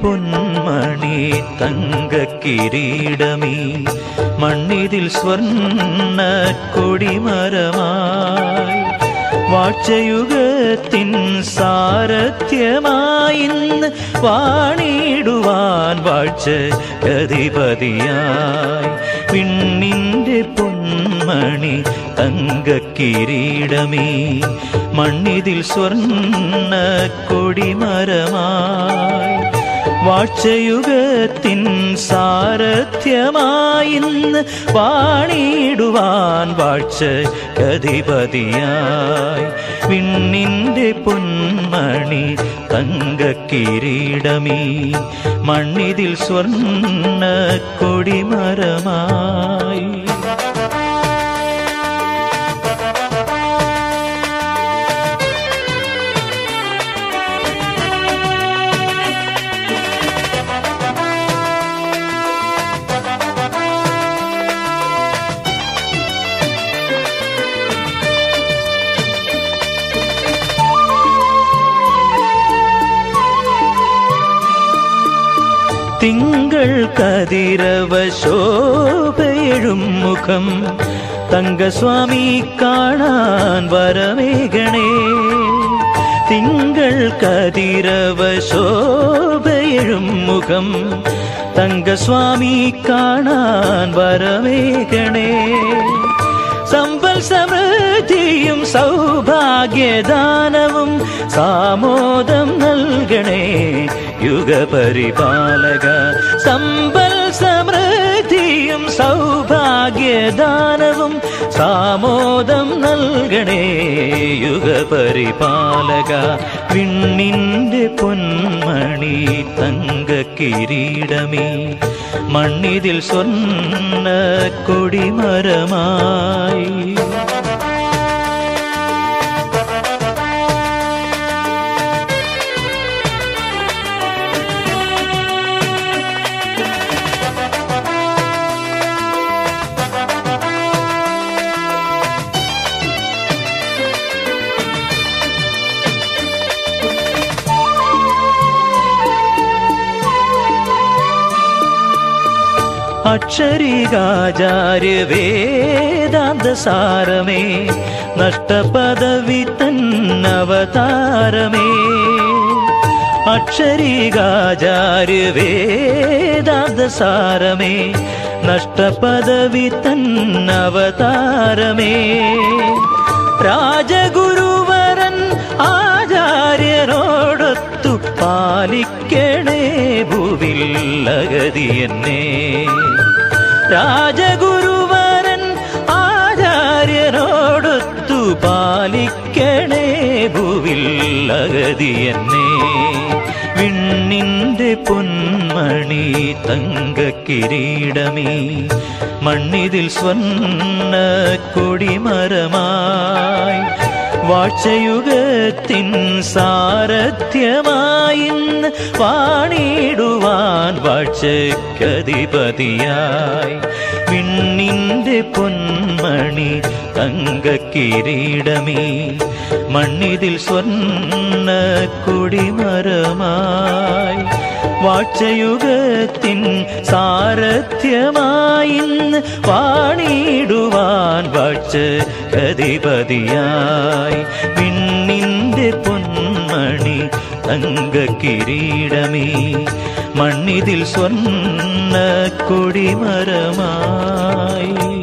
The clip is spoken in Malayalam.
പൊന്മണി തങ്ക കിരീടമീ മണ്ണിതിൽ സ്വർണ്ണ കൊടിമരമായി വാഴ്ചയുഗത്തിൻ സാരഥ്യമായിന്ന് വാണിടുവാൻ വാഴ്ച ഗതിപതിയായി വിണ്ണിൻ്റെ പൊന്മണി തങ്ക കിരീടമേ മണ്ണിതിൽ സ്വർണ്ണ കൊടിമരമായി വാഴ്ചയുഗത്തിൻ സാരഥ്യമായിന്ന് വാണിടുവാൻ വാഴ്ച ഗതിപതിയായി വിണ്ണിൻ്റെ പൊന്മണി തങ്ക കിരീടമീ മണ്ണിതിൽ സ്വർണ്ണ കൊടിമരമായി തിങ്കൾ കതിരവ ശോഭയെഴും മുഖം തങ്കസ്വാമി കാണാൻ വരമേകണേ തിങ്കൾ കതിരവ ശോഭയെഴും മുഖം തങ്കസ്വാമി കാണാൻ വരമേകണേ സമ്പൽ സമൃദ്ധിയും സൗഭാഗ്യദാനവും സാമോദം നൽകണേ യുഗപരിപാലക സമ്പൽ സമൃദ്ധിയും സൗഭാഗ്യദാനവും സാമോദം നൽകണേ യുഗപരിപാലക വിണ്ണിൻ്റെ പൊന്മണി തങ്ക കിരീടമേ മണ്ണിതിൽ സ്വർണ്ണ കൊടിമരമായി അക്ഷരികാചാര്യ വേദാന്ത സാരമേ നഷ്ടപദവി തന്നവതാരമേ അക്ഷരികാചാര്യ വേദാന്ത സാരമേ നഷ്ടപദവി തന്നവതാരമേ രാജഗുരുവരൻ ആചാര്യനോടൊത്തു പാലിക്കണേ ഭൂവിൽ അഗതി എന്നെ രാജഗുരുവരൻ ആചാര്യനോടൊത്തു പാലിക്കണേ ഭൂവിൽ അഗതി എന്നെ വിണ്ണിൻ്റെ പൊന്മണി തങ്ക കിരീടമേ മണ്ണിതിൽ സ്വർണ്ണ കൊടിമരമായി വാഴ്ചയുഗത്തിൻ സാരഥ്യമായിന്ന് വാണിടുവാൻ വാഴ്ചക്കധിപതിയായി വിണ്ണിൻ്റെ പൊന്മണി തങ്ക കിരീടമേ മണ്ണിതിൽ സ്വർണ്ണ കൊടിമരമായി വാഴ്ചയുഗത്തിൻ സാരഥ്യമായിന്ന് വാണിടുവാൻ വാഴ്ച ഗതിപതിയായി വിണ്ണിൻ്റെ പൊന്മണി തങ്ക കിരീടമേ മണ്ണിതിൽ സ്വർണ്ണ കൊടിമരമായി